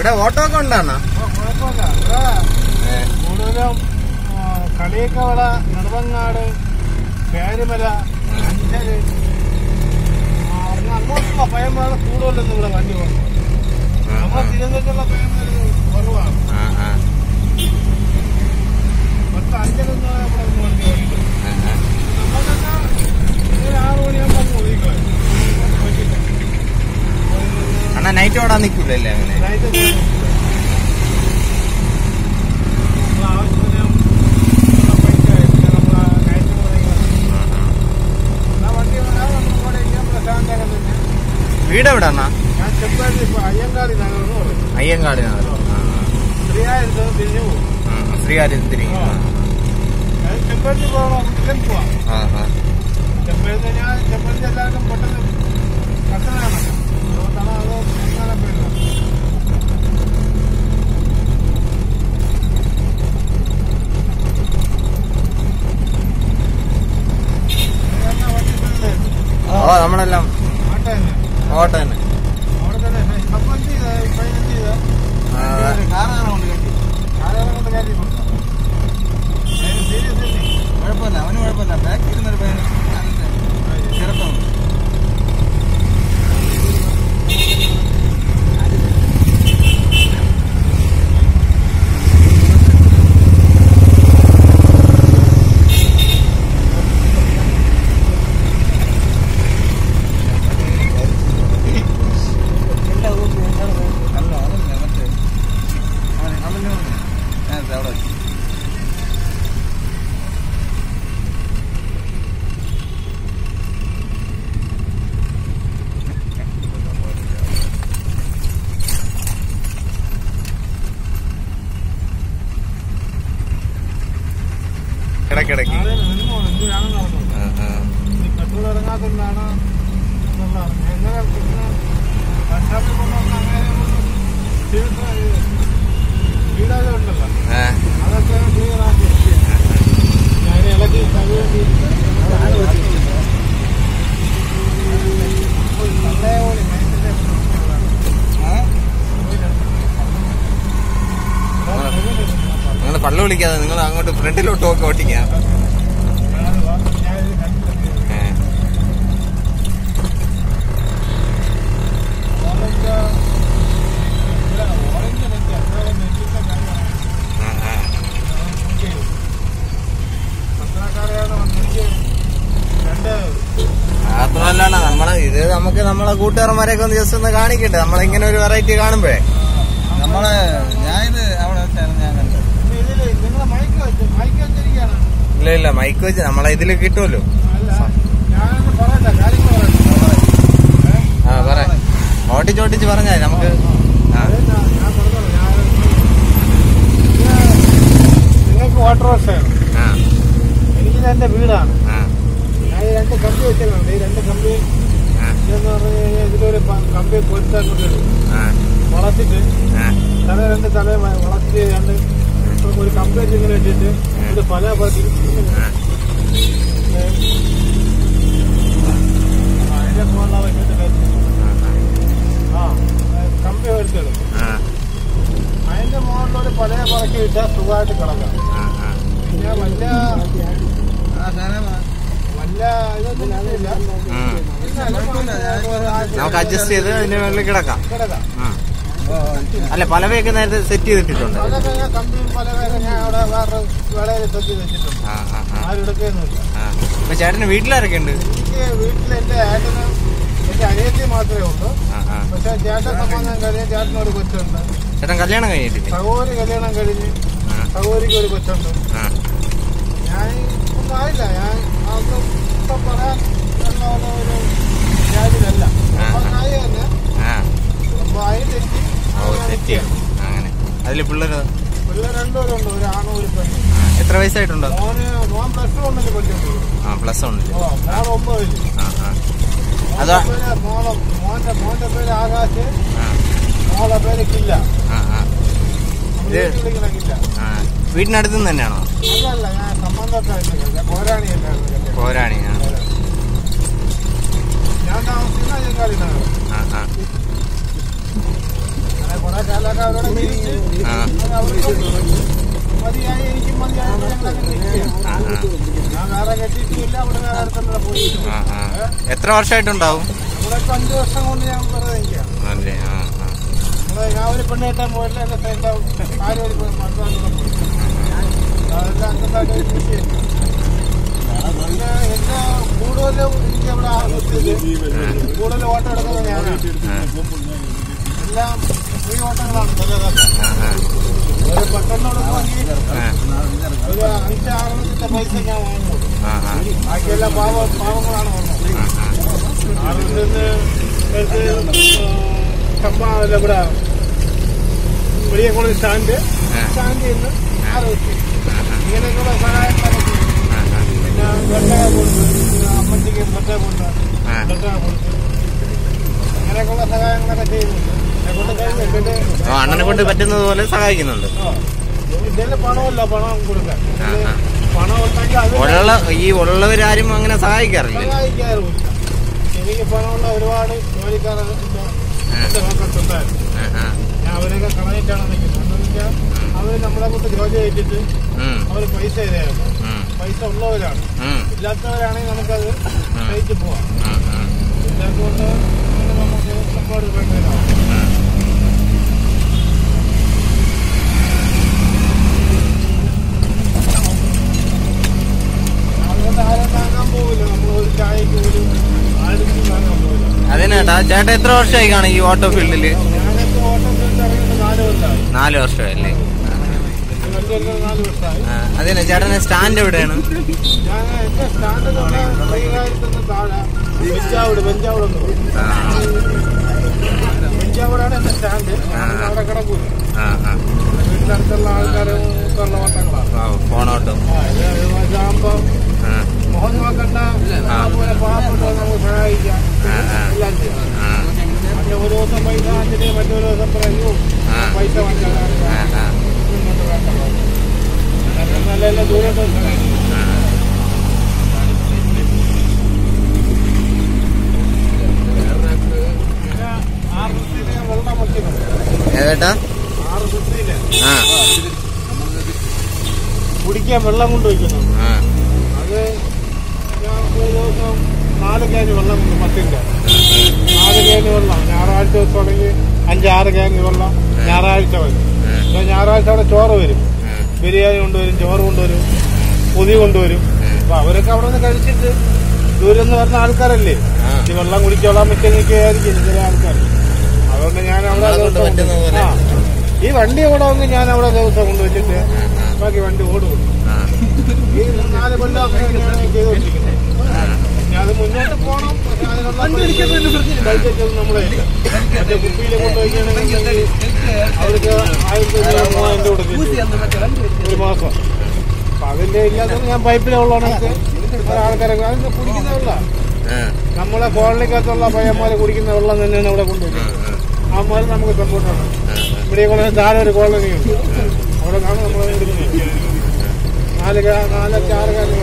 ഇവിടെ ഓട്ടോ ഒക്കെ ഉണ്ടാണോ അപ്പൊ കുഴപ്പമില്ല ഇവിടെ കൂടുതലും ആ, കളിയക്കവള നെടുവങ്ങാട് പേരുമല അഞ്ചല് ആ, അങ്ങ് അങ്ങോട്ടുള്ള പയ്യന്മാർ കൂടുതലൊന്നും ഇവിടെ വണ്ടി പോകുന്നത് നമ്മുടെ തിരുവനന്തപുരത്തുള്ള പയ്യന്മാർ കുറവാണ് പത്ത് അഞ്ചലൊന്നും നമ്മുടെ ഒന്നും വണ്ടി ഓടിക്കും നമ്മളൊക്കെ ഒരു ആറ് മണിയാകുമ്പോൾ അങ്ങ് ഒതുക്കണം അണ്ണാ നൈറ്റ് ഓടാൻ നിൽക്കൂലല്ലേ അങ്ങനെ നൈറ്റ് നമ്മൾ ആവശ്യത്തിന് ഉള്ള പൈസ പിന്നെ നമ്മൾ നൈറ്റ് ഒതുക്കണം എന്നാ വണ്ടി വരാതെ നമുക്ക് ഇവിടെ ഇരിക്കാൻ പ്രശാന്തകം തന്നെ വീട് എവിടെ അണ്ണാ ഞാൻ ചെമ്പാടി ഇപ്പൊ അയ്യങ്കാളി നഗർ എന്ന് പറയും അയ്യങ്കാടി നഗർ സ്ത്രീയായിരുന്നു തിരിഞ്ഞു പോകും ശ്രീകാര്യം തിരികെ അത് ചെമ്പഴത്തി പോകണം ഇതിലും പോവാം ആ ആ ചെമ്പഴത്തി ഞാൻ ചെമ്പഴത്തി എല്ലാവർക്കും പെട്ടെന്ന് കട്ടനാണല്ലോ അതുകൊണ്ടാണ് അത് അങ്ങനെ പേരുന്നത് ഇതെന്നാ വണ്ടി തന്നെ? ഓ നമ്മളെല്ലാം ആട്ടെ തന്നെ. ഓട്ടോ തന്നെ അവിടെ തന്നെ അപ്പം എന്ത് ചെയ്താ? പയ്യൻ എന്ത് ചെയ്താ? ആ, കാറാണ് കൊണ്ട് കയറ്റി. കാറുകാരെ കൊണ്ട് കയറ്റി കൊടുക്കാം. അതിന് serious അല്ലേ? കുഴപ്പമില്ല അവന് കുഴപ്പമില്ല ബാക്ക് ഇരുന്നൊരു പയ്യന് ചെറുപ്പം അല്ല അതല്ല മറ്റേ അവൻ അവന് നേരത്തെ അവിടെ വെച്ചു ഇടയ്ക്കിടയ്ക്ക് ആളെ നിന്നോ, എന്തിനാണെന്ന് അറിഞ്ഞോ? ആ, ആ. ഈ പെട്രോൾ ഇറങ്ങാത്തതുകൊണ്ടാണ് എന്നുള്ളതാണ്. ഞാൻ ഇന്നലെ പിന്നെ വർക്ക്ഷോപ്പിൽ കൊണ്ടുവന്ന അങ്ങനെ കൊണ്ട് ചെയ്തിട്ട് വീടൊക്കെ ഉണ്ടല്ലോ ആ, അതൊക്കെ ക്ലിയർ ആക്കി ഞാൻ ഇളക്കി കഴുകി നല്ലപോലെ മനുഷ്യന്റെ നിങ്ങൾ പള്ളു വിളിക്കാതെ നിങ്ങൾ അങ്ങോട്ട് ഫ്രണ്ടിലോട്ട് ഒക്കെ ഓട്ടിക്കാം ഞാനിത് കണ്ടിട്ടുണ്ട് ഏ, ഓറഞ്ച് ഇവിടെ ഓറഞ്ച് നെറ്റ് അത്ര നെറ്റിന്റെ കാര്യമാണ് ആ, ആ. പത്രക്കാരെയാണ് വന്നെനിക്ക് രണ്ട് മാത്രമല്ല നമ്മളെ ഇത് നമുക്ക് നമ്മളെ കൂട്ടുകാരന്മാരെയൊക്കെ ഒന്ന് ജസ്റ്റ് ഒന്ന് കാണിക്കട്ടെ നമ്മളിങ്ങനെ ഒരു വെറൈറ്റി കാണുമ്പോഴേ നമ്മളെ ഞാനിത് അവിടെ വെച്ചായിരുന്നു ഞാൻ കണ്ടത് ഇതില് നിങ്ങളെ മൈക്ക് വെച്ച് മൈക്ക് വെച്ചിരിക്കുകയാണ് ഇല്ല ഇല്ല മൈക്ക് വെച്ച് നമ്മളെ ഇതിൽ കിട്ടുമല്ലോ അല്ല ഞാനൊന്നും പറയണ്ട കാര്യങ്ങൾ പറയണ്ട ആ പറ ഓട്ടിച്ചോട്ടിച്ച് പറഞ്ഞാൽ മതി. നമുക്ക് ആ അത് ഞാൻ ഞാൻ പറഞ്ഞോളാം ഞാൻ ഇത് നിങ്ങൾക്ക് വാട്ടർ വർഷമാണ് ആ എനിക്കിത് എന്റെ വീടാണ് ആ ഞാൻ ഈ രണ്ട് കമ്പി വെച്ചിട്ടുണ്ട് ഈ രണ്ട് കമ്പി ആ ഇതെന്ന് പറഞ്ഞു കഴിഞ്ഞാൽ ഇതിലൊരു പ- കമ്പി പൊരുത്താൻ കൊണ്ടുവരും ആ വളർത്തിട്ട് ആ തല രണ്ട് തല വളർത്തി രണ്ട് ഇപ്പൊ ഒരു കമ്പി വെച്ച് ഇങ്ങനെ ഇട്ടിട്ട് ഇത് പല പതി ആ. അതിന്റെ പോലുള്ള വെച്ചിട്ട് വെച്ച് ആ കമ്പി വരുത്തിടും ആ അതിന്റെ മുകളിൽ ഒരു പല പറക്കി ഇട്ടാൽ സുഖമായിട്ട് കിടക്കാം ആ ആ പിന്നെ വല്ല ആ സാധനം വല്ല ഇതൊന്നും ഇല്ല ഉം. പിന്നെ അല്ല, നമുക്ക് അഡ്ജസ്റ്റ് ചെയ്ത് അതിന്റെ മുകളിൽ കിടക്കാം കിടക്കാം ആ. അല്ല പലവയൊക്കെ നേരത്തെ സെറ്റ് ചെയ്തിട്ടിട്ടുണ്ട് അതൊക്കെ ഞാൻ കമ്പിയും പല പേരെ ഞാൻ അവിടെ വേറെ വേളയിൽ തെറ്റി വെച്ചിട്ടുണ്ട് ആ ആ ആ ആരും എടുക്കുകയൊന്നുമില്ല ആ അപ്പൊ ചേട്ടന് വീട്ടിലാരൊക്കെ ഉണ്ട് എനിക്ക് വീട്ടിൽ എന്റെ ഏട്ടനും എന്റെ അനിയത്തി മാത്രമേ ഉള്ളൂ ആ ആ പക്ഷെ ചേട്ടൻ സംബന്ധം കഴിഞ്ഞ് ചേട്ടനൊരു കൊച്ചുണ്ട് ചേട്ടൻ കല്യാണം കഴിഞ്ഞിട്ടില്ലേ സഹോദരി കല്യാണം കഴിഞ്ഞ് ആ സഹോദരിക്ക് ഒരു കൊച്ചുണ്ട് ആ ഞാൻ ഒന്നും ആയില്ല ഞാൻ അതൊന്നും ഇപ്പം പറയാൻ ഉള്ള ഒരു രാജ്യതല്ല ആ. ആയി തന്നെ ആ അപ്പൊ ആയി തെറ്റി ഓ തെറ്റി അങ്ങനെ അതില് പിള്ളേര് പിള്ളേർ രണ്ടുപേരുണ്ട് ഒരു ആണും ഒരു പെണ്ണും എത്ര വയസ്സായിട്ടുണ്ടോ മോന് മോൻ പ്ലസ് ടു ഉണ്ടല്ലോ പഠിച്ചോളൂ ആ പ്ലസ് ഉണ്ട് ഓ മോൻ ഒമ്പതില് ആ ആ മോന്റെ അതാ പേര് മോളെ മോന്റെ മോന്റെ പേര് ആകാശ് ആ മോളെ പേര് കില്ല ആ ആ നമ്മള് ഇത്- വീട്ടിൽ വിളിക്കുന്ന കില്ല ആ വീടിനടുത്ത് നിന്ന് തന്നെയാണോ അല്ലല്ല ഞാൻ സംബന്ധത്തായിട്ട് പോരാണിയല്ലായിരുന്നു പോരാണി ആ ഞാൻ താമസിക്കുന്ന അയ്യങ്കാളി നഗർ ആ ആ അങ്ങനെ കുറെ കാലമൊക്കെ അവർ പറഞ്ഞ് ആ അത് അവർക്കും മതിയായി എനിക്കും മതിയായി ഞങ്ങളങ്ങനെ നിൽക്കുകയാണ്. ആ ആ ഞാൻ വേറെ കെട്ടിയിട്ടില്ല അവിടെ വേറെ അടുത്തുള്ള പോയി ആ ആ എത്ര വർഷമായിട്ടുണ്ടാവും ഇവിടെ ഇപ്പൊ അഞ്ചു വർഷം കൊണ്ട് ഞാൻ വെറുതെ നിൽക്കുകയാണ് അല്ലേ ആ ആ നമ്മള് ഞാൻ ഒരു പെണ്ണ് കെട്ടാൻ പോയില്ല എന്റെ സൈഡിൽ ആരും ഒരു മക്കളാണ് പോയി അതെല്ലാം അന്തസ്സായിട്ട് ഒരു കൃഷി ചെയ്യുന്നു. പിന്നെ എന്റെ കൂടുതലും എനിക്ക് അവിടെ ആവശ്യത്തിൽ കൂടുതൽ ഓട്ടം എടുക്കുന്നത് ഞാനാണ് എല്ലാം ഫ്രീ ഓട്ടങ്ങളാണ് ചിലതൊക്കെ ആ ആ ഒരു പത്തെണ്ണം എടുക്കുമെങ്കിൽ ആ ഒരു അഞ്ച് ആറെണ്ണത്തിന്റെ പൈസ ഞാൻ വാങ്ങുള്ളൂ ആ ആ ബാക്കിയെല്ലാം പാവ പാവങ്ങളാണ് വന്നത് ആറിൽ കമ്പാല ഇവിടെ വെളിയക്കുളം സ്റ്റാൻഡ് സ്റ്റാൻഡിൽ നിന്ന് ആറ് വെച്ച് ഇങ്ങനെയൊക്കെയുള്ള സഹായങ്ങളൊക്കെ ചെയ്യും. ആ ആ പിന്നെ വെട്ടക കൊടുത്ത് പിന്നെ അമ്മച്ചിക്ക് വെട്ടക കൊണ്ട് ആ. വെട്ടക കൊടുത്ത് അങ്ങനെയൊക്കെയുള്ള സഹായങ്ങളൊക്കെ ചെയ്യുന്നുണ്ട് എന്നെ കൊണ്ട് കഴിയുന്നുണ്ട് ഓ അണ്ണനെ കൊണ്ട് പറ്റുന്നത് പോലെ സഹായിക്കുന്നുണ്ട് ഇതിൽ പണമല്ല പണം കൊടുക്കാൻ ആ, ആ. പണം ഉണ്ടെങ്കിൽ അത് ഉള്ള ഈ ഉള്ളവരാരും അങ്ങനെ സഹായിക്കാറില്ല സഹായിക്കാറുമില്ല എനിക്ക് പണമുള്ള ഒരുപാട് ജോലിക്കാരെ എന്റെ ഭാഗത്തുണ്ടായിരുന്നു ആ ആ ഞാൻ അവരൊക്കെ കളഞ്ഞിട്ടാണ് നിൽക്കുന്നത് എന്താണെന്ന് വെച്ചാൽ അവർ നമ്മളെ കൊണ്ട് ജോലി ചെയ്തിട്ട് ഉം അവർ പൈസ തരാറില്ല ഉം പൈസ ഉള്ളവരാണ് ഉം ഇല്ലാത്തവരാണെങ്കിൽ നമുക്കത് കഴിച്ച് പോവാം ഉം ഉം ഇല്ലാത്തതുകൊണ്ട് അങ്ങനെ നമുക്ക് സപ്പോർട്ട് വേണ്ടതാണ് ഉം അതുകൊണ്ട് ആരും താങ്ങാൻ പോകില്ല നമ്മൾ ഒരു ചായക്ക് പോലും ആരും താങ്ങാൻ പോകില്ല അതിനേട്ടാ ചേട്ടാ എത്ര വർഷമായി കാണും ഈ ഓട്ടോ ഫീൽഡില് ഞാനൊക്കെ ഓട്ടം ചെയ്ത് ഇറങ്ങിയിട്ട് നാല് വർഷമായി നാല് വർഷമല്ലേ വണ്ടിയൊക്കെ നാല് വർഷമായി ആ, അതിന് ചേട്ടന് സ്റ്റാൻഡ് എവിടെയാണ് ഞാൻ എന്റെ സ്റ്റാൻഡ് തൊട്ട് കൈകാര്യത്തിന് താഴെ വെഞ്ചാവൂട് വെഞ്ചാവൂട് എന്ന് പറയും ആ വെഞ്ചാവൂടാണ് എന്റെ സ്റ്റാൻഡ് ഞാൻ അവിടെ കിടക്കൂല ആ ആ വീട്ടിന്റെ അടുത്തുള്ള ആൾക്കാരും ഒക്കെ ഉള്ള ഓട്ടങ്ങളാണ് ആ, ഫോണോട്ടോ ആ, ഇത് ഇതാകുമ്പോ ആ മുഖം നോക്കണ്ട പോലെ പാവപ്പെട്ട നമുക്ക് സഹായിക്കാം ആ, ആ. എല്ലാം ചെയ്യാം ആ മറ്റേ ഒരു ദിവസം പൈസ വാങ്ങിച്ചിട്ട് മറ്റൊരു ദിവസം പറയൂ ആ. പൈസ വാങ്ങിച്ചാൽ ആ ആ നല്ല നല്ല ദൂരത്ത് സഹായിക്കും ആ പിന്നെ ആറ് ദിവസത്തിന് വെള്ളം വയ്ക്കുന്നുണ്ട് ഏതേട്ടാ ആറ് ദിവസത്തിന് ആ കുടിക്കാൻ വെള്ളം കൊണ്ട് വയ്ക്കുന്നുണ്ട് ആ അത് ഞാൻ ഒരു ദിവസം നാല് ക്യാന് വെള്ളം കൊണ്ട് പത്തിന്റെ നാല് ക്യാന് വെള്ളം ഞായറാഴ്ച ദിവസം തുടങ്ങി അഞ്ചാറ് ക്യാന് വെള്ളം ഞായറാഴ്ച വരും പിന്നെ ഞായറാഴ്ച അവിടെ ചോറ് വരും ബിരിയാണി കൊണ്ടുവരും ചോറ് കൊണ്ടുവരും പൊതി കൊണ്ടുവരും അപ്പൊ അവരൊക്കെ അവിടെ നിന്ന് കഴിച്ചിട്ട് ദൂരം നിന്ന് വരുന്ന ആൾക്കാരല്ലേ ആ. ഈ വെള്ളം കുടിച്ചോളാൻ പറ്റിയ നിൽക്കുകയായിരിക്കും ചില ആൾക്കാർ അതുകൊണ്ട് ഞാൻ അവിടെ നമ്മളെ കൊണ്ട് ദിവസം പറ്റുന്ന പോലെ. ആ. ഈ വണ്ടി ഇവിടെ വന്ന് ഞാൻ അവിടെ ദിവസം കൊണ്ടുവച്ചിട്ട് ബാക്കി വണ്ടി ഓടും ആ ഈ നാല് കൊല്ലം അങ്ങനെയാണ് ചെയ്തുകൊണ്ടിരിക്കുന്നത് ഇനി അത് മുന്നോട്ട് പോകണം പക്ഷെ അതിനുള്ള ബഡ്ജറ്റ് ഒന്നും നമ്മളെ ഇല്ല മറ്റേ കുപ്പിയിൽ കൊണ്ടുപോയിക്കുകയാണെങ്കിൽ അവർക്ക് ആയിരത്തി അഞ്ഞൂറ് മൂവായിരം രൂപ കൊടുക്കും ഒരു മാസം അപ്പൊ അതിന്റെ ഇല്ലാത്തത് ഞാൻ പൈപ്പിലെ വെള്ളമാണെങ്കിൽ ആൾക്കാരൊക്കെ അതിന് കുടിക്കുന്ന വെള്ളം ആ നമ്മളെ കോളനിക്കകത്തുള്ള പയ്യന്മാര് കുടിക്കുന്ന വെള്ളം തന്നെയാണ് ഇവിടെ കൊണ്ടുപോയി അവന്മാർ നമുക്ക് സപ്പോർട്ടാണ് ഇവിടെ കോളനി താഴെ ഒരു കോളനിയുണ്ട് അവിടെ കാണാൻ നമ്മൾ എടുക്കുന്നത് നാല് കാ- നാലൊക്കെ ആറ് കാര്യം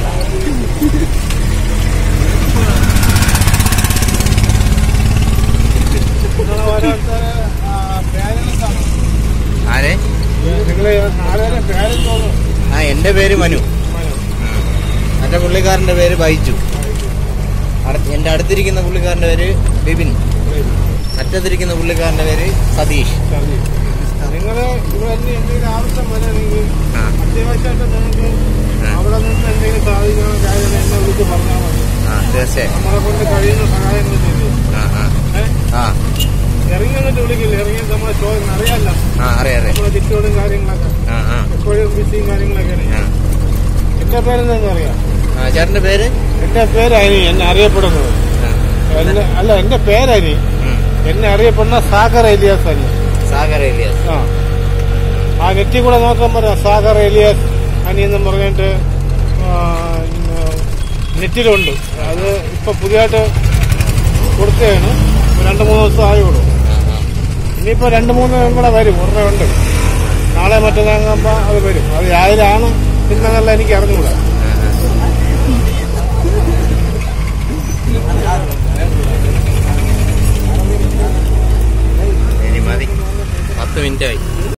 ഓരോരുത്തരെ പേരൻസ് ആണ് ആരെ നിങ്ങള് ആളുകളെ പേരൻസ് തോന്നും ആ എന്റെ പേര് മനു മറ്റേ പുള്ളിക്കാരന്റെ പേര് ബൈജു അടുത്ത് എന്റെ അടുത്തിരിക്കുന്ന പുള്ളിക്കാരന്റെ പേര് ബിബിൻ മറ്റത്തിരിക്കുന്ന പുള്ളിക്കാരന്റെ പേര് സതീഷ് നിങ്ങള് ഇവിടെ ഇനി എന്തെങ്കിലും ആവശ്യം വരണമെങ്കിൽ ആ അത്യാവശ്യമായിട്ട് നിങ്ങൾക്ക് അവിടെ നിന്ന് എന്തെങ്കിലും സാധിക്കുന്ന കാര്യം എന്നെ വിളിച്ച് പറഞ്ഞാൽ മതി ആ തീർച്ചയായും നമ്മളെ കൊണ്ട് കഴിയുന്ന സഹായങ്ങൾ ചെയ്തു ആ ആ ഏഹ് ആ ഇറങ്ങി വന്നിട്ട് വിളിക്കില്ല ഇറങ്ങി നമ്മളെ ചോദ്യം അറിയാമല്ലോ ആ അറിയാം അറിയാം നമ്മളെ ചുറ്റോടും കാര്യങ്ങളൊക്കെ ആ ആ എപ്പോഴും ബിസിയും കാര്യങ്ങളൊക്കെയാണ് ആ. എന്റെ പേരെന്താന്ന് അറിയാം ആ ചേട്ടന്റെ പേര് എന്റെ പേരായി എന്നെ അറിയപ്പെടുന്നത് ആ. എന്നെ അല്ല എന്റെ പേരനി ഉം. എന്നെ അറിയപ്പെടുന്ന സാഗർ എലിയാസ് അനി സാഗർ ഏലിയാസ് ആ ആ നെറ്റിൽ കൂടെ നോക്കാൻ പറയാം സാഗർ എലിയാസ് അനി എന്നും പറഞ്ഞിട്ട് ആ, ഇന്ന് നെറ്റിലുണ്ട് അത് ഇപ്പൊ പുതിയതായിട്ട് കൊടുത്തതാണ് രണ്ട് മൂന്ന് ദിവസം ആയുള്ളൂ ആ, ആ. ഇനിയിപ്പോ രണ്ട് മൂന്ന് കൂടെ വരും ഉടനെ ഉണ്ട് നാളെ മറ്റന്നാകുമ്പോ അത് വരും അത് ആയിരാണ് ഇന്നെന്നുള്ള എനിക്ക് അറിഞ്ഞുകൂടാ ഇനി മതി പത്ത് മിനിറ്റ് ആയി